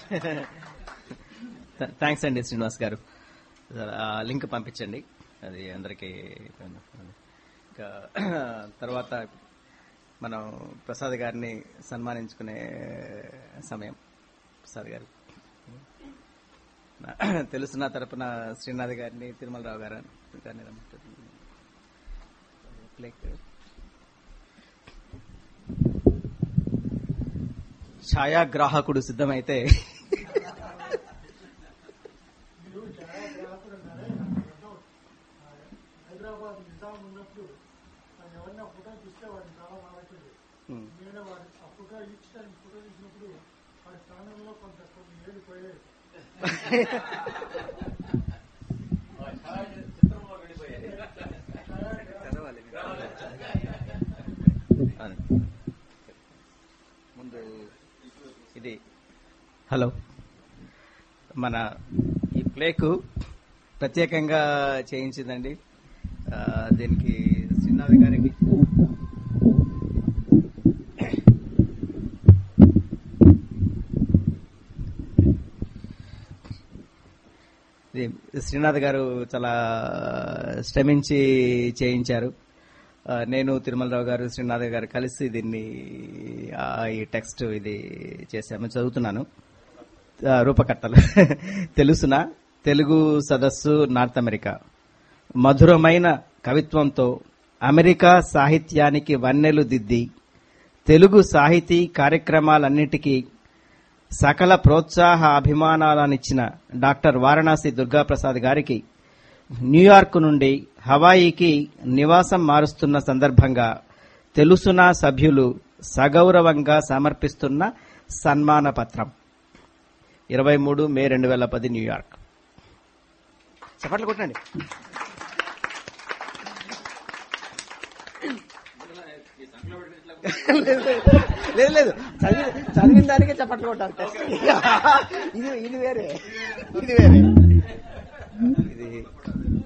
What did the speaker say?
Thanks అండి శ్రీనివాస్ గారు ఆ లింక్ పంపించండి అది అందరికీ ఇంకా తర్వాత మనం ప్రసాద్ గారిని సన్మానించుకునే సమయం ప్రసాద్ గారు నా- తెలుసు నా తరపున శ్రీనాథ్ గారిని తిరుమలరావు గారు గారిని రమ్మంటున్నాను. ప్లేక్. ఛాయాగ్రాహకుడు సిద్ధమైతే మీరు ఛాయాగ్రాహకుడు అన్నారే హైదరాబాద్ నిజాం ఉన్నప్పుడు ఆయన ఎవరన్నా ఫోటో చూస్తే వాడిని చాలా బాగుంటుంది ఉమ్. నేను వాడి ఆ ఫోటో ఇచ్చి ఫోటో తీసినప్పుడు వాడి ప్రాణంలో కొంత కొన్ని ఏళ్ళు పోయాయి అవును. ముందు ఇది హలో మన ఈ ప్లేకు ప్రత్యేకంగా చేయించిందండి ఆ, దీనికి శ్రీనాథ్ గారికి ఇది శ్రీనాథ్ గారు చాలా శ్రమించి చేయించారు ఆ, నేను తిరుమలరావు గారు శ్రీనాథ్ గారు కలిసి దీన్ని ఆ, ఈ టెక్స్ట్ ఇది చేశాము చదువుతున్నాను ఆ, రూపకర్తలు తెలుసున తెలుగు సదస్సు నార్త్ అమెరికా మధురమైన కవిత్వంతో అమెరికా సాహిత్యానికి వన్నెలు దిద్ది తెలుగు సాహితీ కార్యక్రమాలన్నిటికీ సకల ప్రోత్సాహ అభిమానాలనిచ్చిన డాక్టర్ వారణాసి దుర్గాప్రసాద్ గారికి న్యూయార్క్ నుండి హవాయికి నివాసం మారుస్తున్న సందర్భంగా తెలుసునా సభ్యులు సగౌరవంగా సమర్పిస్తున్న సన్మాన పత్రం ఇరవై మూడు మే రెండు వేల పది న్యూయార్క్ చప్పట్లు కొట్టండి లేదు లేదు చదివి చదివిన దానికే చప్పట్లు కొట్టాలి ఇది ఇది వేరే ఇది వేరే ఇది